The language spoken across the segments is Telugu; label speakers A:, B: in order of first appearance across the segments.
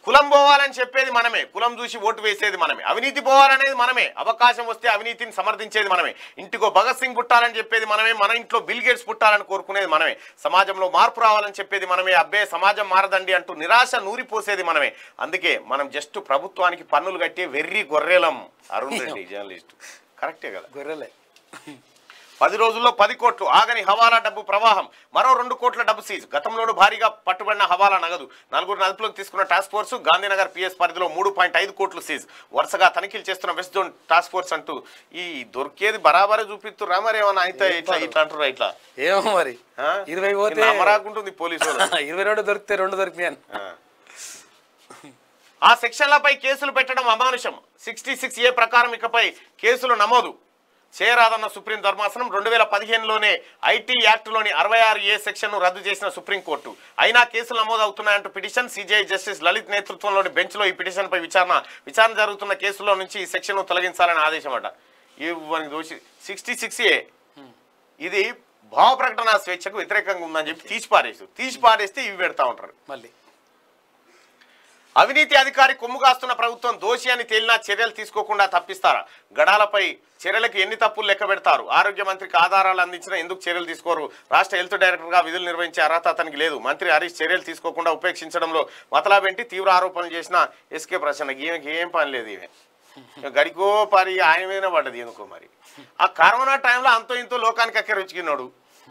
A: కులం పోవాలని చెప్పేది మనమే కులం చూసి ఓటు వేసేది మనమే అవినీతి పోవాలనేది మనమే అవకాశం వస్తే అవినీతిని సమర్థించేది మనమే ఇంటికో భగత్ సింగ్ పుట్టాలని చెప్పేది మనమే మన ఇంట్లో బిల్ గేట్స్ పుట్టాలని కోరుకునేది మనమే సమాజంలో మార్పు రావాలని చెప్పేది మనమే అబ్బే సమాజం మారదండి అంటూ నిరాశ నూరిపోసేది మనమే అందుకే మనం జస్ట్ ప్రభుత్వానికి పన్నులు కట్టే వెర్రి గొర్రెలం అరుణ్ రెడ్డి జర్నలిస్ట్ కరెక్టే కదా
B: గొర్రెలే
A: పది రోజుల్లో పది కోట్లు ఆగని హవాలా డబ్బు ప్రవాహం మరో రెండు కోట్ల డబ్బు సీజ్ గతంలోనూ భారీగా పట్టుబడిన హవాలా నగదు నలుగురు అదుపులోకి తీసుకున్న టాస్క్ ఫోర్స్ గాంధీనగర్ పిఎస్ పరిధిలో మూడు పాయింట్ ఐదు కోట్లు సీజ్ వరుసగా తనిఖీలు చేస్తున్న వెస్ట్ జోన్ టాస్క్ ఫోర్స్ అంటూ ఈ దొరికేది బరాబరే చూపిస్తురా మరి ఏమన్నా అయితే ఇట్లా ఇట్లా అంటారా ఇట్లా
B: ఏమో మరి
A: ఆ?
B: ఇరవై పోతే
A: నిన్న అమరాకుంటుంది పోలీసు వాళ్ళు.
B: ఇరవై రెండు దొరికితే రెండు దొరికినాయి అని
A: ఆ. ఆ సెక్షన్లపై కేసులు పెట్టడం అమానుషం సిక్స్టీ సిక్స్ ఏ ప్రకారం ఇకపై కేసులు నమోదు చేయరాదన్న సుప్రీం ధర్మాసనం రెండు వేల పదిహేనులోనే ఐటీ యాక్ట్లోని అరవై ఆరు ఏ సెక్షన్ను రద్దు చేసిన సుప్రీంకోర్టు అయినా కేసులు నమోదు అవుతున్నాయంటూ పిటిషన్ సిజేఐ జస్టిస్ లలిత్ నేతృత్వంలోని బెంచ్లో ఈ పిటిషన్పై విచారణ విచారణ జరుగుతున్న కేసులో నుంచి ఈ సెక్షన్ను తొలగించాలని ఆదేశం అట ఇవ్వని దోషి సిక్స్టీ సిక్స్ ఏ ఇది భావ ప్రకటన స్వేచ్ఛకు వ్యతిరేకంగా ఉందని చెప్పి తీసి పారేసు తీసి పారేస్తే ఇవి పెడతా ఉంటారు
B: మళ్ళీ
A: అవినీతి అధికారి కొమ్ము కాస్తున్న ప్రభుత్వం దోషి అని తేలినా చర్యలు తీసుకోకుండా తప్పిస్తారా గడాలపై చర్యలకు ఎన్ని తప్పులు లెక్క పెడతారు ఆరోగ్య మంత్రికి ఆధారాలు అందించినా ఎందుకు చర్యలు తీసుకోరు రాష్ట్ర హెల్త్ డైరెక్టర్గా విధులు నిర్వహించే అర్హత అతనికి లేదు మంత్రి హరీష్ చర్యలు తీసుకోకుండా ఉపేక్షించడంలో మతలాబెంటి తీవ్ర ఆరోపణలు చేసిన ఎస్కే ప్రసన్న ఈమెకి ఏం పని లేదు ఈమె ఇక గడికో పరి ఆయన మీద పడ్డది ఎందుకో మరి ఆ కరోనా టైంలో అంతో ఇంతో లోకానికి అక్కడ రుచికిన్నాడు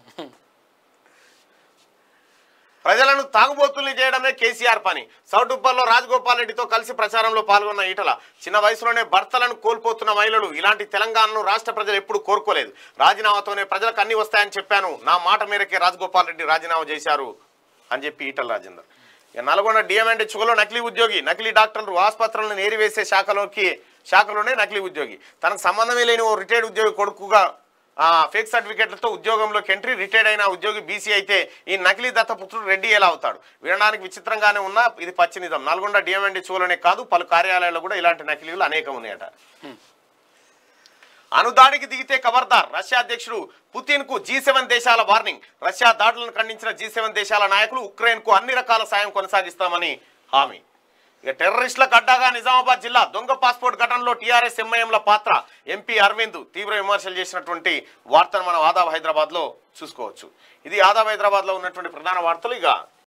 A: ప్రజలను తాగుబోతుల్ని చేయడమే కేసీఆర్ పని సౌటుప్పల్లో రాజగోపాల్ రెడ్డితో కలిసి ప్రచారంలో పాల్గొన్న ఈటల చిన్న వయసులోనే భర్తలను కోల్పోతున్న మహిళలు ఇలాంటి తెలంగాణను రాష్ట్ర ప్రజలు ఎప్పుడు కోరుకోలేదు రాజీనామాతోనే ప్రజలకు అన్ని వస్తాయని చెప్పాను నా మాట మేరకే రాజగోపాల్ రెడ్డి రాజీనామా చేశారు అని చెప్పి ఈటల రాజేందర్ ఇక నల్గొండ డిఎంఎండ్హెచ్ఓలో నకిలీ ఉద్యోగి నకిలీ డాక్టర్లు ఆసుపత్రులను ఏరివేసే శాఖలోకి శాఖలోనే నకిలీ ఉద్యోగి తనకు సంబంధమే లేని ఓ రిటైర్డ్ ఉద్యోగి కొడుకుగా ఆ, ఫేక్ సర్టిఫికెట్లతో ఉద్యోగంలోకి ఎంట్రీ రిటైర్డ్ అయిన ఉద్యోగి బీసీ అయితే ఈ నకిలీ దత్తపుత్రుడు రెడ్డి ఎలా అవుతాడు వినడానికి విచిత్రంగానే ఉన్నా ఇది పచ్చి నిజం నల్గొండ డిఎంఎండ్హెచ్ఓలోనే కాదు పలు కార్యాలయాల్లో కూడా ఇలాంటి నకిలీలు అనేకం ఉన్నాయట అనుదాడికి దిగితే ఖబర్దార్ రష్యా అధ్యక్షుడు పుతిన్ కు జీ సెవెన్ దేశాల వార్నింగ్ రష్యా దాడులను ఖండించిన జీ సెవెన్ దేశాల నాయకులు ఉక్రెయిన్ కు అన్ని రకాల సాయం కొనసాగిస్తామని హామీ ఇక టెర్రరిస్టులకు అడ్డాగా నిజామాబాద్ జిల్లా దొంగ పాస్పోర్ట్ ఘటనలో టీఆర్ఎస్ ఎంఐఎంల పాత్ర ఎంపీ అరవింద్ తీవ్ర విమర్శలు చేసినటువంటి వార్తను మనం ఆదాబ్ హైదరాబాద్ లో చూసుకోవచ్చు ఇది ఆదాబ్ హైదరాబాద్ లో ఉన్నటువంటి ప్రధాన వార్తలు ఇక